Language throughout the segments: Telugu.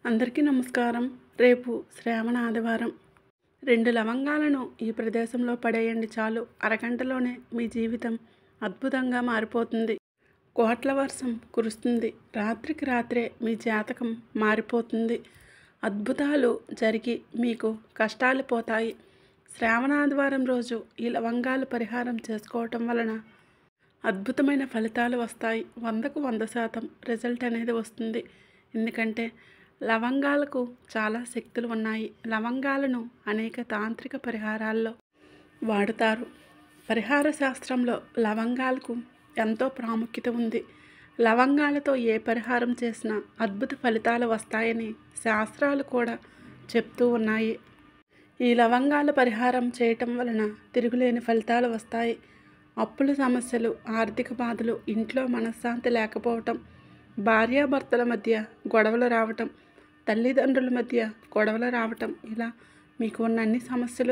అందరికీ నమస్కారం రేపు శ్రావణ ఆదివారం రెండు లవంగాలను ఈ ప్రదేశంలో పడేయండి చాలు అరగంటలోనే మీ జీవితం అద్భుతంగా మారిపోతుంది కోట్ల వర్షం కురుస్తుంది రాత్రికి రాత్రే మీ జాతకం మారిపోతుంది అద్భుతాలు జరిగి మీకు కష్టాలు పోతాయి శ్రావణ ఆదివారం రోజు ఈ లవంగాలు పరిహారం చేసుకోవటం వలన అద్భుతమైన ఫలితాలు వస్తాయి వందకు వంద శాతం రిజల్ట్ అనేది వస్తుంది ఎందుకంటే లవంగాలకు చాలా శక్తులు ఉన్నాయి లవంగాలను అనేక తాంత్రిక పరిహారాల్లో వాడుతారు పరిహార శాస్త్రంలో లవంగాలకు ఎంతో ప్రాముఖ్యత ఉంది లవంగాలతో ఏ పరిహారం చేసినా అద్భుత ఫలితాలు వస్తాయని శాస్త్రాలు కూడా చెప్తూ ఉన్నాయి ఈ లవంగాల పరిహారం చేయటం వలన తిరుగులేని ఫలితాలు వస్తాయి అప్పుల సమస్యలు ఆర్థిక బాధలు ఇంట్లో మనశ్శాంతి లేకపోవటం భార్యాభర్తల మధ్య గొడవలు రావటం తల్లిదండ్రుల మధ్య గొడవలు రావటం ఇలా మీకు ఉన్న అన్ని సమస్యలు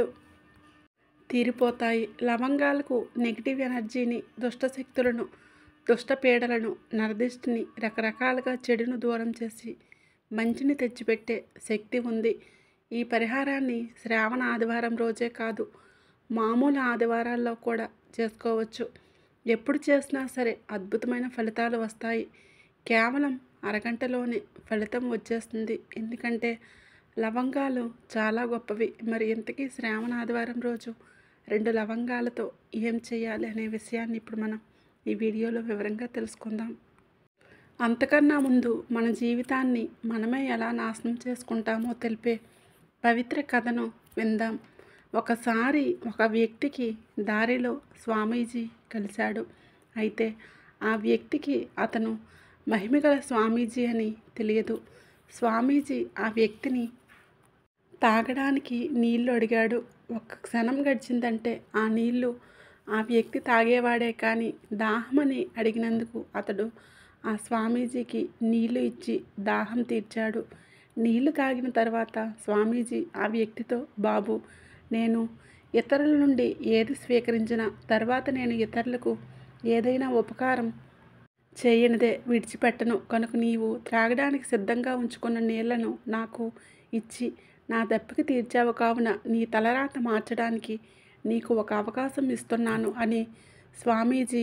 తీరిపోతాయి లవంగాలకు నెగిటివ్ ఎనర్జీని దుష్టశక్తులను దుష్ట పీడలను నరదిష్టిని రకరకాలుగా చెడును దూరం చేసి మంచిని తెచ్చిపెట్టే శక్తి ఉంది ఈ పరిహారాన్ని శ్రావణ ఆదివారం రోజే కాదు మామూలు ఆదివారాల్లో కూడా చేసుకోవచ్చు ఎప్పుడు చేసినా సరే అద్భుతమైన ఫలితాలు వస్తాయి కేవలం అరగంటలోనే ఫలితం వచ్చేస్తుంది ఎందుకంటే లవంగాలు చాలా గొప్పవి మరి ఇంతకీ శ్రావణ ఆదివారం రోజు రెండు లవంగాలతో ఏం చేయాలి అనే విషయాన్ని ఇప్పుడు మనం ఈ వీడియోలో వివరంగా తెలుసుకుందాం అంతకన్నా ముందు మన జీవితాన్ని మనమే ఎలా నాశనం చేసుకుంటామో తెలిపే పవిత్ర కథను విందాం ఒకసారి ఒక వ్యక్తికి దారిలో స్వామీజీ కలిశాడు అయితే ఆ వ్యక్తికి అతను మహిమగల స్వామీజీ అని తెలియదు స్వామీజీ ఆ వ్యక్తిని తాగడానికి నీళ్లు అడిగాడు ఒక్క క్షణం గడిచిందంటే ఆ నీళ్లు ఆ వ్యక్తి తాగేవాడే కానీ దాహమని అడిగినందుకు అతడు ఆ స్వామీజీకి నీళ్లు ఇచ్చి దాహం తీర్చాడు నీళ్లు తాగిన తర్వాత స్వామీజీ ఆ వ్యక్తితో బాబు నేను ఇతరుల నుండి ఏది స్వీకరించిన తర్వాత నేను ఇతరులకు ఏదైనా ఉపకారం చేయనిదే విడిచిపెట్టను కనుక నీవు త్రాగడానికి సిద్ధంగా ఉంచుకున్న నీళ్లను నాకు ఇచ్చి నా దప్పికి తీర్చావు కావున నీ తలరాత మార్చడానికి నీకు ఒక అవకాశం ఇస్తున్నాను అని స్వామీజీ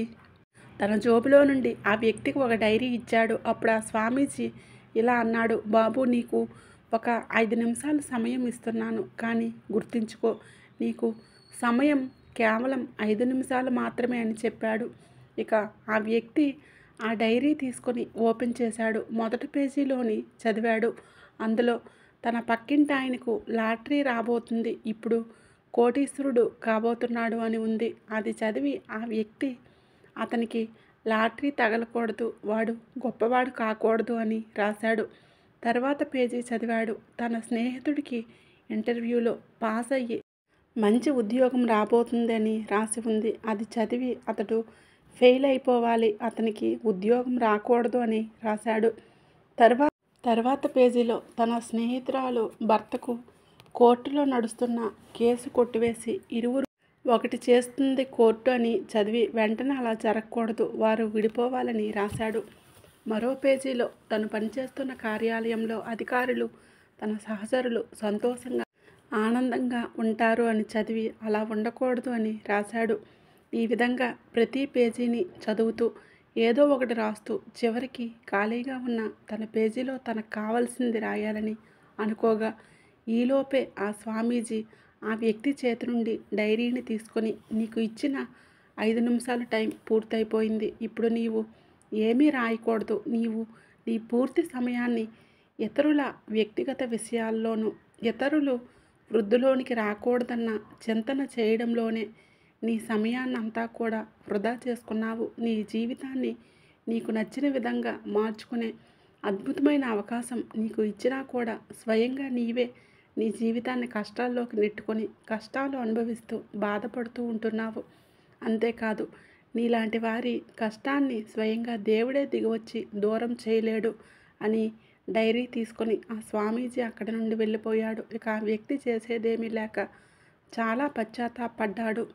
తన జోబులో నుండి ఆ వ్యక్తికి ఒక డైరీ ఇచ్చాడు అప్పుడు ఆ స్వామీజీ ఇలా అన్నాడు బాబు నీకు ఒక ఐదు నిమిషాలు సమయం ఇస్తున్నాను కానీ గుర్తుంచుకో నీకు సమయం కేవలం ఐదు నిమిషాలు మాత్రమే అని చెప్పాడు ఇక ఆ వ్యక్తి ఆ డైరీ తీసుకొని ఓపెన్ చేశాడు మొదటి పేజీలోని చదివాడు అందులో తన పక్కింటి ఆయనకు లాటరీ రాబోతుంది ఇప్పుడు కోటీశ్వరుడు కాబోతున్నాడు అని ఉంది అది చదివి ఆ వ్యక్తి అతనికి లాటరీ తగలకూడదు వాడు గొప్పవాడు కాకూడదు అని రాశాడు తర్వాత పేజీ చదివాడు తన స్నేహితుడికి ఇంటర్వ్యూలో పాస్ అయ్యి మంచి ఉద్యోగం రాబోతుందని రాసి ఉంది అది చదివి అతడు ఫెయిల్ అయిపోవాలి అతనికి ఉద్యోగం రాకూడదు అని రాశాడు తర్వాత తర్వాత పేజీలో తన స్నేహితురాలు భర్తకు కోర్టులో నడుస్తున్న కేసు కొట్టివేసి ఇరువురు ఒకటి చేస్తుంది కోర్టు అని చదివి వెంటనే అలా జరగకూడదు వారు విడిపోవాలని రాశాడు మరో పేజీలో తను పనిచేస్తున్న కార్యాలయంలో అధికారులు తన సహచరులు సంతోషంగా ఆనందంగా ఉంటారు అని చదివి అలా ఉండకూడదు అని రాశాడు ఈ విధంగా ప్రతి పేజీని చదువుతూ ఏదో ఒకటి రాస్తూ చివరికి ఖాళీగా ఉన్న తన పేజీలో తనకు కావాల్సింది రాయాలని అనుకోగా ఈలోపే ఆ స్వామీజీ ఆ వ్యక్తి చేతి నుండి డైరీని తీసుకొని నీకు ఇచ్చిన ఐదు నిమిషాల టైం పూర్తయిపోయింది ఇప్పుడు నీవు ఏమీ రాయకూడదు నీవు నీ పూర్తి సమయాన్ని ఇతరుల వ్యక్తిగత విషయాల్లోనూ ఇతరులు వృద్ధిలోనికి రాకూడదన్న చింతన చేయడంలోనే నీ సమయాన్నంతా కూడా వృధా చేసుకున్నావు నీ జీవితాన్ని నీకు నచ్చిన విధంగా మార్చుకునే అద్భుతమైన అవకాశం నీకు ఇచ్చినా కూడా స్వయంగా నీవే నీ జీవితాన్ని కష్టాల్లోకి నెట్టుకొని కష్టాలు అనుభవిస్తూ బాధపడుతూ ఉంటున్నావు అంతేకాదు నీలాంటి వారి కష్టాన్ని స్వయంగా దేవుడే దిగివచ్చి దూరం చేయలేడు అని డైరీ తీసుకొని ఆ స్వామీజీ అక్కడి నుండి వెళ్ళిపోయాడు ఇక ఆ వ్యక్తి చేసేదేమీ లేక చాలా పశ్చాత్తాపడ్డాడు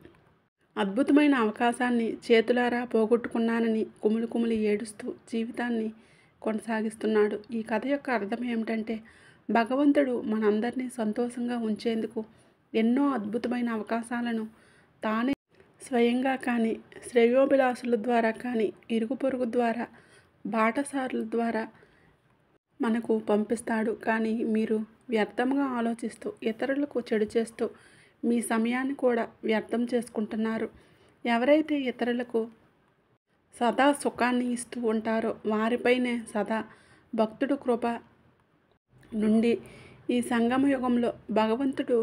అద్భుతమైన అవకాశాన్ని చేతులారా పోగొట్టుకున్నానని కుమిలి కుమిలి ఏడుస్తూ జీవితాన్ని కొనసాగిస్తున్నాడు ఈ కథ యొక్క అర్థం ఏమిటంటే భగవంతుడు మనందరినీ సంతోషంగా ఉంచేందుకు ఎన్నో అద్భుతమైన అవకాశాలను తానే స్వయంగా కానీ శ్రేయోభిలాషుల ద్వారా కానీ ఇరుగు పొరుగు ద్వారా బాటసారుల ద్వారా మనకు పంపిస్తాడు కానీ మీరు వ్యర్థంగా ఆలోచిస్తూ ఇతరులకు చెడు చేస్తూ మీ సమయాన్ని కూడా వ్యర్థం చేసుకుంటున్నారు ఎవరైతే ఇతరులకు సదా సుఖాన్ని ఇస్తూ ఉంటారో వారిపైనే సదా భక్తుడు కృప నుండి ఈ సంగమ యుగంలో భగవంతుడు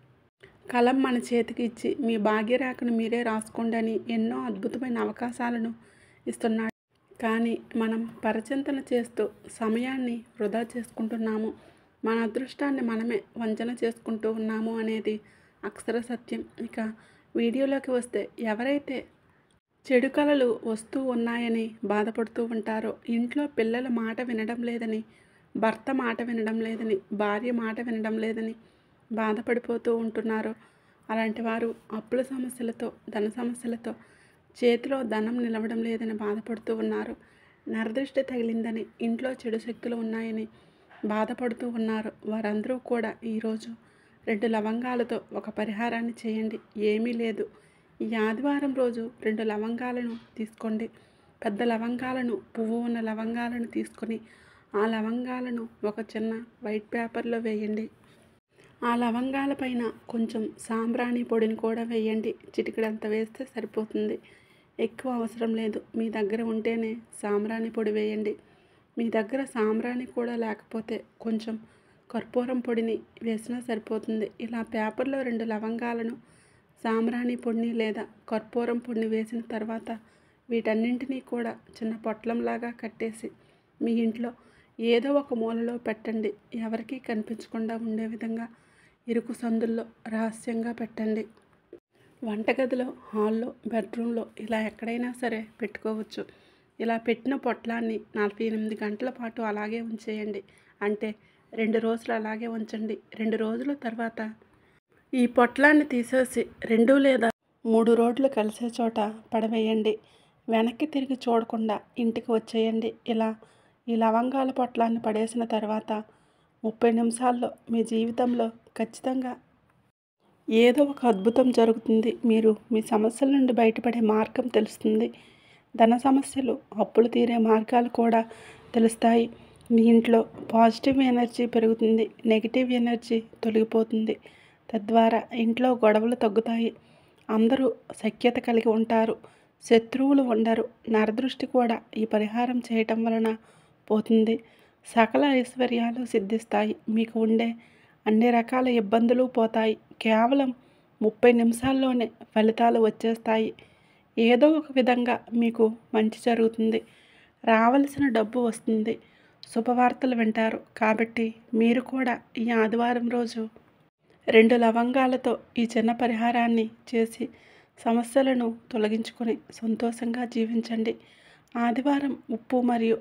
కలం మన చేతికి ఇచ్చి మీ భాగ్యరేఖను మీరే రాసుకోండి అని ఎన్నో అద్భుతమైన అవకాశాలను ఇస్తున్నాడు కానీ మనం పరచింతన చేస్తూ సమయాన్ని వృధా చేసుకుంటున్నాము మన అదృష్టాన్ని మనమే వంచన చేసుకుంటూ ఉన్నాము అనేది అక్షర సత్యం ఇక వీడియోలోకి వస్తే ఎవరైతే చెడు కళలు వస్తూ ఉన్నాయని బాధపడుతూ ఉంటారో ఇంట్లో పిల్లల మాట వినడం లేదని భర్త మాట వినడం లేదని భార్య మాట వినడం లేదని బాధపడిపోతూ ఉంటున్నారు అలాంటి వారు అప్పుల సమస్యలతో ధన సమస్యలతో చేతిలో ధనం నిలవడం లేదని బాధపడుతూ ఉన్నారు నరదృష్టి తగిలిందని ఇంట్లో చెడు శక్తులు ఉన్నాయని బాధపడుతూ ఉన్నారు వారందరూ కూడా ఈరోజు రెండు లవంగాలతో ఒక పరిహారాన్ని చేయండి ఏమీ లేదు ఈ ఆదివారం రోజు రెండు లవంగాలను తీసుకోండి పెద్ద లవంగాలను పువ్వు ఉన్న లవంగాలను తీసుకొని ఆ లవంగాలను ఒక చిన్న వైట్ పేపర్లో వేయండి ఆ లవంగాల పైన కొంచెం సాంబ్రాణి పొడిని కూడా వేయండి చిటికడంత వేస్తే సరిపోతుంది ఎక్కువ అవసరం లేదు మీ దగ్గర ఉంటేనే సాంబ్రాణి పొడి వేయండి మీ దగ్గర సాంబ్రాణి కూడా లేకపోతే కొంచెం కర్పూరం పొడిని వేసినా సరిపోతుంది ఇలా పేపర్లో రెండు లవంగాలను సాంబ్రాణి పొడిని లేదా కర్పూరం పొడిని వేసిన తర్వాత వీటన్నింటినీ కూడా చిన్న పొట్లంలాగా కట్టేసి మీ ఇంట్లో ఏదో ఒక మూలలో పెట్టండి ఎవరికీ కనిపించకుండా ఉండే విధంగా ఇరుకు సందుల్లో రహస్యంగా పెట్టండి వంటగదిలో హాల్లో బెడ్రూమ్లో ఇలా ఎక్కడైనా సరే పెట్టుకోవచ్చు ఇలా పెట్టిన పొట్లాన్ని నలభై ఎనిమిది గంటల పాటు అలాగే ఉంచేయండి అంటే రెండు రోజులు అలాగే ఉంచండి రెండు రోజుల తర్వాత ఈ పొట్లాన్ని తీసేసి రెండు లేదా మూడు రోడ్లు కలిసే చోట పడవేయండి వెనక్కి తిరిగి చూడకుండా ఇంటికి వచ్చేయండి ఇలా ఈ లవంగాల పొట్లాన్ని పడేసిన తర్వాత ముప్పై నిమిషాల్లో మీ జీవితంలో ఖచ్చితంగా ఏదో ఒక అద్భుతం జరుగుతుంది మీరు మీ సమస్యల నుండి బయటపడే మార్గం తెలుస్తుంది ధన సమస్యలు అప్పులు తీరే మార్గాలు కూడా తెలుస్తాయి మీ ఇంట్లో పాజిటివ్ ఎనర్జీ పెరుగుతుంది నెగిటివ్ ఎనర్జీ తొలగిపోతుంది తద్వారా ఇంట్లో గొడవలు తగ్గుతాయి అందరూ సఖ్యత కలిగి ఉంటారు శత్రువులు ఉండరు నరదృష్టి కూడా ఈ పరిహారం చేయటం వలన పోతుంది సకల ఐశ్వర్యాలు సిద్ధిస్తాయి మీకు ఉండే అన్ని రకాల ఇబ్బందులు పోతాయి కేవలం ముప్పై నిమిషాల్లోనే ఫలితాలు వచ్చేస్తాయి ఏదో ఒక విధంగా మీకు మంచి జరుగుతుంది రావలసిన డబ్బు వస్తుంది శుభవార్తలు వింటారు కాబట్టి మీరు కూడా ఈ ఆదివారం రోజు రెండు లవంగాలతో ఈ చిన్న పరిహారాన్ని చేసి సమస్యలను తొలగించుకొని సంతోషంగా జీవించండి ఆదివారం ఉప్పు మరియు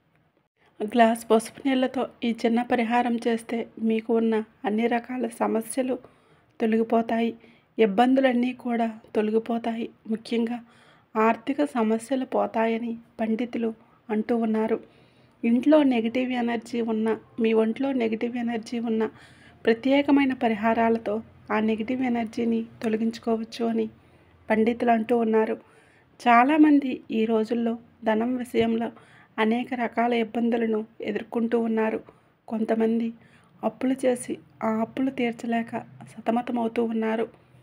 గ్లాస్ పసుపు నీళ్ళతో ఈ చిన్న పరిహారం చేస్తే మీకు ఉన్న అన్ని రకాల సమస్యలు తొలగిపోతాయి ఇబ్బందులన్నీ కూడా తొలగిపోతాయి ముఖ్యంగా ఆర్థిక సమస్యలు పోతాయని పండితులు అంటూ ఉన్నారు ఇంట్లో నెగిటివ్ ఎనర్జీ ఉన్న మీ ఒంట్లో నెగిటివ్ ఎనర్జీ ఉన్న ప్రత్యేకమైన పరిహారాలతో ఆ నెగిటివ్ ఎనర్జీని తొలగించుకోవచ్చు అని పండితులు అంటూ ఉన్నారు చాలామంది ఈ రోజుల్లో ధనం విషయంలో అనేక రకాల ఇబ్బందులను ఎదుర్కొంటూ ఉన్నారు కొంతమంది అప్పులు చేసి ఆ అప్పులు తీర్చలేక సతమతమవుతూ ఉన్నారు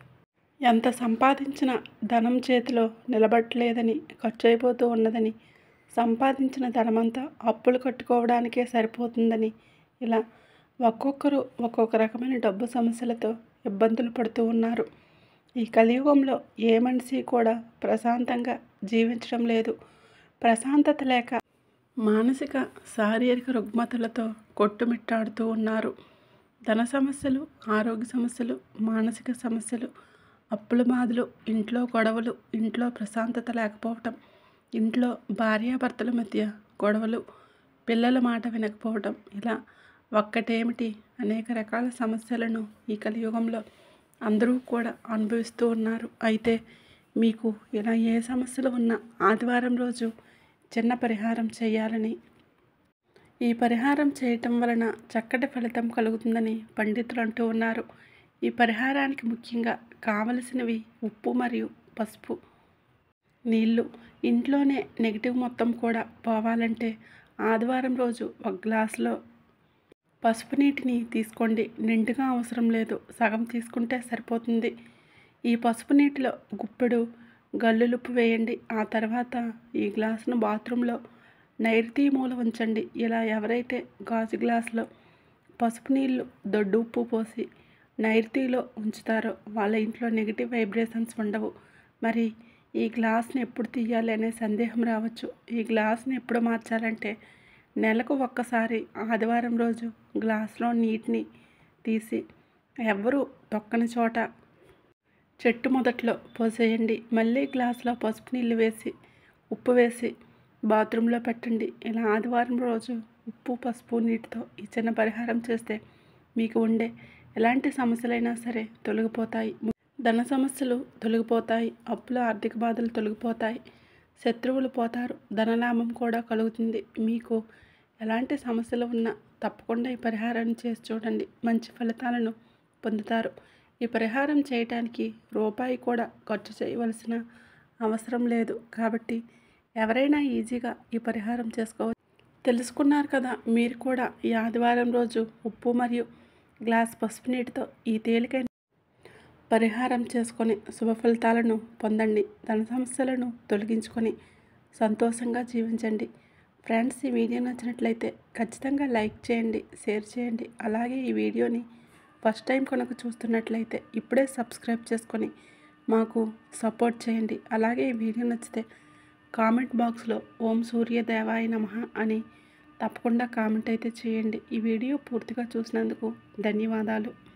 ఎంత సంపాదించిన ధనం చేతిలో నిలబట్టలేదని ఖర్చు అయిపోతూ ఉన్నదని సంపాదించిన ధనమంతా అప్పులు కట్టుకోవడానికే సరిపోతుందని ఇలా ఒక్కొక్కరు ఒక్కొక్క రకమైన డబ్బు సమస్యలతో ఇబ్బందులు పడుతూ ఉన్నారు ఈ కలియుగంలో ఏ మనిషి కూడా ప్రశాంతంగా జీవించడం లేదు ప్రశాంతత లేక మానసిక శారీరక రుగ్మతలతో కొట్టుమిట్టాడుతూ ఉన్నారు ధన సమస్యలు ఆరోగ్య సమస్యలు మానసిక సమస్యలు అప్పుల బాధలు ఇంట్లో గొడవలు ఇంట్లో ప్రశాంతత లేకపోవటం ఇంట్లో భార్యాభర్తల మధ్య గొడవలు పిల్లల మాట వినకపోవటం ఇలా ఒక్కటేమిటి అనేక రకాల సమస్యలను ఈ కలియుగంలో అందరూ కూడా అనుభవిస్తూ ఉన్నారు అయితే మీకు ఇలా ఏ సమస్యలు ఉన్నా ఆదివారం రోజు చిన్న పరిహారం చేయాలని ఈ పరిహారం చేయటం వలన చక్కటి ఫలితం కలుగుతుందని పండితులు అంటూ ఉన్నారు ఈ పరిహారానికి ముఖ్యంగా కావలసినవి ఉప్పు మరియు పసుపు నీళ్ళు ఇంట్లోనే నెగిటివ్ మొత్తం కూడా పోవాలంటే ఆదివారం రోజు ఒక గ్లాసులో పసుపు నీటిని తీసుకోండి నిండుగా అవసరం లేదు సగం తీసుకుంటే సరిపోతుంది ఈ పసుపు నీటిలో గుప్పెడు గల్లులుప్పు వేయండి ఆ తర్వాత ఈ గ్లాసును బాత్రూంలో నైరుతి మూల ఉంచండి ఇలా ఎవరైతే గాజు గ్లాసులో పసుపు నీళ్ళు దొడ్డు ఉప్పు పోసి నైరుతిలో ఉంచుతారో వాళ్ళ ఇంట్లో నెగిటివ్ వైబ్రేషన్స్ ఉండవు మరి ఈ గ్లాస్ని ఎప్పుడు తీయాలి అనే సందేహం రావచ్చు ఈ గ్లాస్ని ఎప్పుడు మార్చాలంటే నెలకు ఒక్కసారి ఆదివారం రోజు గ్లాస్లో నీటిని తీసి ఎవ్వరూ తొక్కని చోట చెట్టు మొదట్లో పోసేయండి మళ్ళీ గ్లాసులో పసుపు నీళ్ళు వేసి ఉప్పు వేసి బాత్రూంలో పెట్టండి ఇలా ఆదివారం రోజు ఉప్పు పసుపు నీటితో ఈ చిన్న పరిహారం చేస్తే మీకు ఉండే ఎలాంటి సమస్యలైనా సరే తొలగిపోతాయి ధన సమస్యలు తొలగిపోతాయి అప్పుల ఆర్థిక బాధలు తొలగిపోతాయి శత్రువులు పోతారు ధనలాభం కూడా కలుగుతుంది మీకు ఎలాంటి సమస్యలు ఉన్నా తప్పకుండా ఈ పరిహారాన్ని చేసి చూడండి మంచి ఫలితాలను పొందుతారు ఈ పరిహారం చేయటానికి రూపాయి కూడా ఖర్చు చేయవలసిన అవసరం లేదు కాబట్టి ఎవరైనా ఈజీగా ఈ పరిహారం చేసుకోవచ్చు తెలుసుకున్నారు కదా మీరు కూడా ఈ ఆదివారం రోజు ఉప్పు మరియు గ్లాస్ పసుపు నీటితో ఈ తేలికైన పరిహారం చేసుకొని శుభ ఫలితాలను పొందండి ధన సమస్యలను తొలగించుకొని సంతోషంగా జీవించండి ఫ్రెండ్స్ ఈ వీడియో నచ్చినట్లయితే ఖచ్చితంగా లైక్ చేయండి షేర్ చేయండి అలాగే ఈ వీడియోని ఫస్ట్ టైం కనుక చూస్తున్నట్లయితే ఇప్పుడే సబ్స్క్రైబ్ చేసుకొని మాకు సపోర్ట్ చేయండి అలాగే ఈ వీడియో నచ్చితే కామెంట్ బాక్స్లో ఓం సూర్యదేవాయ నమ అని తప్పకుండా కామెంట్ అయితే చేయండి ఈ వీడియో పూర్తిగా చూసినందుకు ధన్యవాదాలు